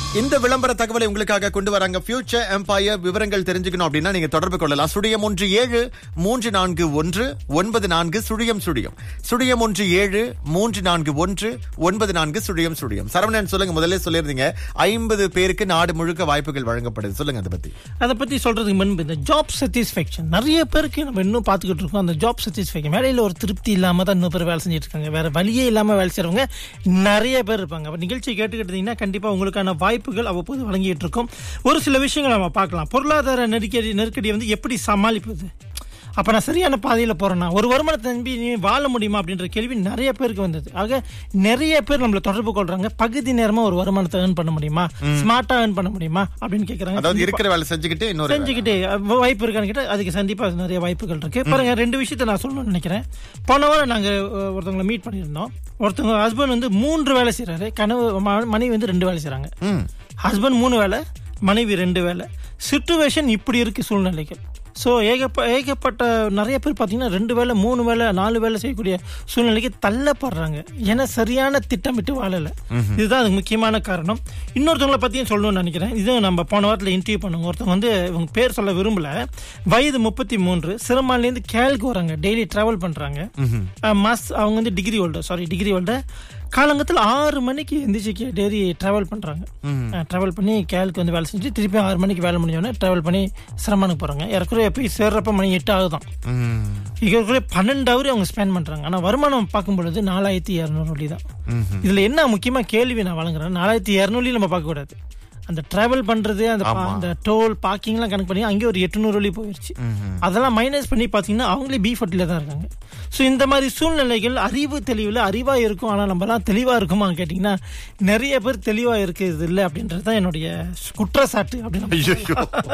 இந்த விளம்பர தகவலை உங்களுக்காக கொண்டு வராங்க ஃபியூச்சர் எம்பையர் விவரங்கள் தெரிஞ்சுக்கணும் அப்படின்னா நீங்க தொடர்பு கொள்ளலாம் சுழியம் ஒன்று ஏழு மூன்று நான்கு ஒன்று ஒன்பது நான்கு சுழியம் சுழியம் சுழியம் ஒன்று ஏழு மூன்று நான்கு ஒன்று ஒன்பது நான்கு சுழியம் சுழியம் சரவணன் சொல்லுங்க முதல்ல சொல்லியிருந்தீங்க ஐம்பது பேருக்கு நாடு முழுக்க வாய்ப்புகள் வழங்கப்படுது சொல்லுங்க அதை பத்தி அதை பத்தி சொல்றதுக்கு முன்பு இந்த ஜாப் சாட்டிஸ்ஃபேக்ஷன் நிறைய பேருக்கு நம்ம இன்னும் பார்த்துக்கிட்டு இருக்கோம் அந்த ஜாப் சாட்டிஸ்ஃபேக்ஷன் வேலையில ஒரு திருப்தி இல்லாம தான் இன்னும் பேர் வேலை செஞ்சுட்டு இருக்காங்க வேற வழியே இல்லாம வேலை செய்றவங்க நிறைய பேர் இருப்பாங்க அப்ப நிகழ்ச்சி கேட்டுக்கிட்டு இருந்தீங்கன்னா கண்டிப்பா உங்களுக்கான வாய்ப்புகள் அவ்வப்போது வழங்கிட்டு இருக்கும் ஒரு சில விஷயங்களை நம்ம பார்க்கலாம் பொருளாதார நெருக்கடி நெருக்கடியை வந்து எப்படி சமாளிப்பது அப்ப நான் சரியான பாதையில போறேன்னா ஒரு வருமானத்தை நம்பி நீ வாழ முடியுமா அப்படின்ற கேள்வி நிறைய பேருக்கு வந்தது ஆக நிறைய பேர் நம்மள தொடர்பு கொள்றாங்க பகுதி நேரமா ஒரு வருமானத்தை ஏர்ன் பண்ண முடியுமா ஸ்மார்ட்டா ஏர்ன் பண்ண முடியுமா அப்படின்னு கேக்குறாங்க அதாவது இருக்கிற வேலை செஞ்சுக்கிட்டு இன்னொரு வேலை. செஞ்சுக்கிட்டே அஹ், வாய்ப்பு இருக்கான்னு கேட்டா அதுக்கு கண்டிப்பா நிறைய வாய்ப்புகள் இருக்கு பாருங்க ரெண்டு விஷயத்த நான் சொல்லணும்னு நினைக்கிறேன் போன வாரம் நாங்க அஹ், ஒருத்தவங்களை மீட் பண்ணியிருந்தோம் ஒருத்தவங்க ஹஸ்பண்ட் வந்து மூன்று வேலை செய்யறாரு கனவு ம- மனைவி வந்து ரெண்டு வேலை செய்றாங்க ம். ஹஸ்பண்ட் மூணு வேலை மனைவி ரெண்டு வேலை சுச்சுவேஷன் இப்படி இருக்கு சூழ்நிலைகள் ஸோ ஏகப்ப ஏகப்பட்ட நிறைய பேர் பார்த்தீங்கன்னா ரெண்டு வேலை மூணு வேலை நாலு வேலை செய்யக்கூடிய சூழ்நிலைக்கு தள்ளப்படுறாங்க ஏன்னா சரியான திட்டமிட்டு வாழலை இதுதான் அதுக்கு முக்கியமான காரணம் இன்னொருத்தவங்களை பற்றியும் சொல்லணும்னு நினைக்கிறேன் இதுவும் நம்ம போன வாரத்தில் இன்டர்வியூ பண்ணுங்க ஒருத்தவங்க வந்து இவங்க பேர் சொல்ல விரும்பல வயது முப்பத்தி மூன்று சிறுமாலேருந்து கேலுக்கு வராங்க டெய்லி டிராவல் பண்ணுறாங்க மாஸ் அவங்க வந்து degree holder sorry degree holder காலங்கத்தில் ஆறு மணிக்கு எந்திரிச்சு டெய்லி டிராவல் பண்ணுறாங்க ட்ராவல் பண்ணி கேலுக்கு வந்து வேலை செஞ்சு திருப்பி ஆறு மணிக்கு வேலை முடிஞ்சோடனே ட்ராவல் பண்ணி சிரமானுக்கு போகிறாங்க ஏறக்குறைய போய் சேர்றப்ப மணி எட்டு ஆகுதான் ம். ஏறக்குறைய பன்னெண்டு ஹவர் அவங்க ஸ்பெண்ட் பண்ணுறாங்க ஆனால் வருமானம் பார்க்கும் பொழுது நாலாயிரத்தி இரநூறு வழி தான் இதில் என்ன முக்கியமாக கேள்வி நான் வழங்குறேன் நாலாயிரத்தி இரநூறுலையும் நம்ம பார்க்கக்கூடாது அந்த டிராவல் பண்றது அந்த பா- அந்த டோல் பார்க்கிங்லாம் கணக்கு பண்ணி அங்கே ஒரு எட்டுநூறு வழி போயிடுச்சு அதெல்லாம் மைனஸ் பண்ணி பார்த்தீங்கன்னா அவங்களே பி ஃபட்டில தான் இருக்காங்க ஸோ இந்த மாதிரி சூழ்நிலைகள் அறிவு தெளிவில் அறிவாக இருக்கும் ஆனால் நம்மலாம் தெளிவாக இருக்குமான்னு கேட்டிங்கன்னா நிறைய பேர் தெளிவாக இருக்குது இல்லை அப்படின்றது தான் என்னுடைய குற்றச்சாட்டு அப்படின்னு ஐயையோ.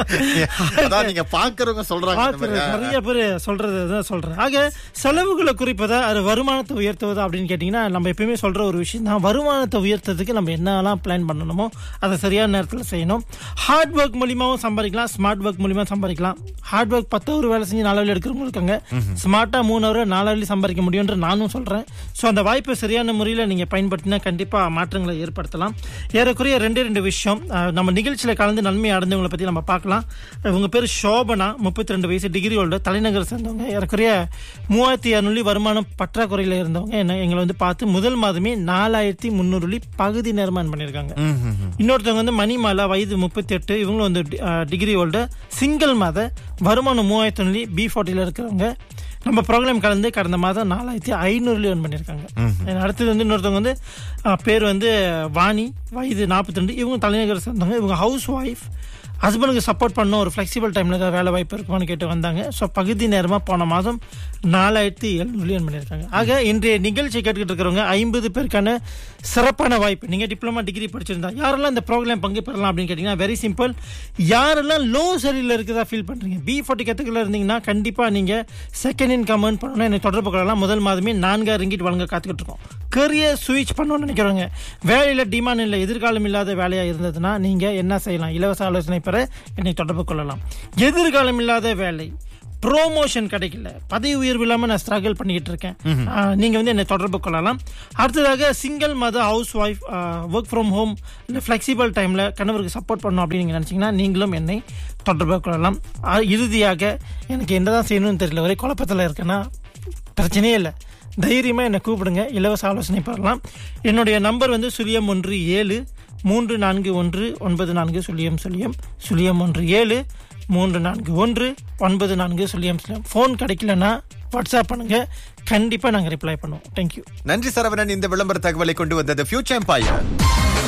அதான் நீங்க பாக்குறவங்க சொல்றாங்க இந்த பார்க்கிறது மாதிரி. நிறைய பேர் சொல்றது தான் சொல்றேன் ஆக செலவுகளை குறைப்பதா அது வருமானத்தை உயர்த்துவதா அப்படின்னு கேட்டீங்கன்னா நம்ம எப்பயுமே சொல்ற ஒரு விஷயம் தான் வருமானத்தை உயர்த்ததுக்கு நம்ம என்னெல்லாம் பிளான் பண்ணணுமோ அதை சரியான நேரத்தில் செய்யணும் ஹார்ட் ஒர்க் மூலியமாவும் சம்பாதிக்கலாம் ஸ்மார்ட் ஒர்க் மூலியமா சம்பாதிக்கலாம் ஹார்ட் ஒர்க் பத்து ஒரு வேலை செஞ்சு நாலு எடுக்கிறவங்க இருக்காங்க ஸ்மார்ட்டா மூணு ஹவர் நாலு ஹவர்லையும் சம்பாதிக்க முடியும்ன்ற நானும் சொல்றேன் ஸோ அந்த வாய்ப்பை சரியான முறையில் நீங்க பயன்படுத்தினா கண்டிப்பா மாற்றங்களை ஏற்படுத்தலாம் ஏறக்குறைய ரெண்டே ரெண்டு விஷயம் அஹ், நம்ம நிகழ்ச்சியில கலந்து நன்மை அடைந்தவங்களை பத்தி நம்ம பார்க்கலாம் உங்க பேர் சோபனா முப்பத்தி ரெண்டு வயசு டிகிரி ஹோல்டர் தலைநகர் சேர்ந்தவங்க ஏறக்குறைய மூவாயிரத்தி இரநூறு வருமானம் பற்றாக்குறையில இருந்தவங்க என்ன எங்களை வந்து பார்த்து முதல் மாதமே நாலாயிரத்தி முந்நூறு வழி பகுதி நேரமா earn பண்ணியிருக்காங்க ம், ம், ம். இன்னொருத்தவங்க வந்து மணிமாலா வயது முப்பத்தி எட்டு இவங்களும் வந்து டிகிரி ஹோல்டர் சிங்கிள் மாத வருமானம் மூவாயிரத்தி ஒன்லி பி ஃபார்ட்டியில் இருக்கிறவங்க நம்ம ப்ரோக்ராம் கலந்து கடந்த மாதம் நாலாயிரத்தி ஐநூறுல earn பண்ணியிருக்காங்க அடுத்தது வந்து இன்னொருத்தவங்க வந்து அஹ், பேர் வந்து வாணி வயது நாற்பத்தி ரெண்டு இவங்க தலைநகர் சேர்ந்தவங்க இவங்க ஹவுஸ் ஒய்ஃப் ஹஸ்பண்டுக்கு சப்போர்ட் பண்ண ஒரு ஃப்ளெக்சிபிள் டைமில் ஏதாவது வேலை வாய்ப்பு இருக்குமான்னு கேட்டு வந்தாங்க ஸோ பகுதி நேரமாக போன மாதம் நாலாயிரத்தி எழுநூறு earn பண்ணியிருக்காங்க ஆக இன்றைய நிகழ்ச்சி கேட்டுக்கிட்டு இருக்கிறவங்க ஐம்பது பேருக்கான சிறப்பான வாய்ப்பு நீங்கள் டிப்ளமா டிகிரி படிச்சிருந்தா யாரெல்லாம் இந்த ப்ரோக்ராம் பங்கு பெறலாம் அப்படின்னு கேட்டிங்கன்னா வெரி சிம்பிள் யாரெல்லாம் லோ சரியில் இருக்கிறதா ஃபீல் பண்ணுறீங்க பி ஃபார்ட்டி கத்துக்கல இருந்தீங்கன்னா கண்டிப்பாக நீங்கள் செகண்ட் இன்கம் earn பண்ணணும் என்னை தொடர்பு கொள்ளலாம் முதல் மாதமே நான்காயிரம் ரிங்கிட் வழங்க காத்துக்கிட்டு இருக்கோம் கரியர் ஸ்விட்ச் பண்ணணும்னு நினைக்கிறவங்க வேலையில் டிமாண்ட் இல்லை எதிர்காலம் இல்லாத வேலையாக இருந்ததுன்னா நீங்கள் என்ன செய்யலாம் இலவச ஆலோசனை பெற என்னை தொடர்பு கொள்ளலாம் எதிர்காலம் இல்லாத வேலை ப்ரோமோஷன் கிடைக்கல பதவி உயர்வு இல்லாமல் நான் ஸ்ட்ரகிள் பண்ணிக்கிட்டு இருக்கேன் ஆஹ், நீங்க வந்து என்னை தொடர்பு கொள்ளலாம் அடுத்ததாக single mother housewife work from home இல்லை ஃப்ளெக்சிபிள் டைமில் கணவருக்கு சப்போர்ட் பண்ணணும் அப்படின்னு நீங்கள் நினச்சிங்கன்னா நீங்களும் என்னை தொடர்பு கொள்ளலாம் ஆஹ், இறுதியாக எனக்கு என்னதான் செய்யணும்னு தெரியல ஒரே குழப்பத்தில் இருக்கேன்னா பிரச்சனையே இல்லை தைரியமாக என்னை கூப்பிடுங்க இலவச ஆலோசனை பெறலாம் என்னுடைய நம்பர் வந்து சுழியம் ஒன்று ஏழு மூன்று நான்கு ஒன்று ஒன்பது நான்கு சுழியம் சுழியம் சுழியம் ஒன்று ஏழு மூன்று நான்கு ஒன்று ஒன்பது நான்கு சுழியம் சுழியம் ஃபோன் கிடைக்கலன்னா வாட்ஸ்அப் பண்ணுங்க கண்டிப்பாக நாங்கள் ரிப்ளை பண்ணுவோம் தேங்க்யூ நன்றி சரவணன் இந்த விளம்பர தகவலை கொண்டு வந்தது ஃபியூச்சர் எம்பையர்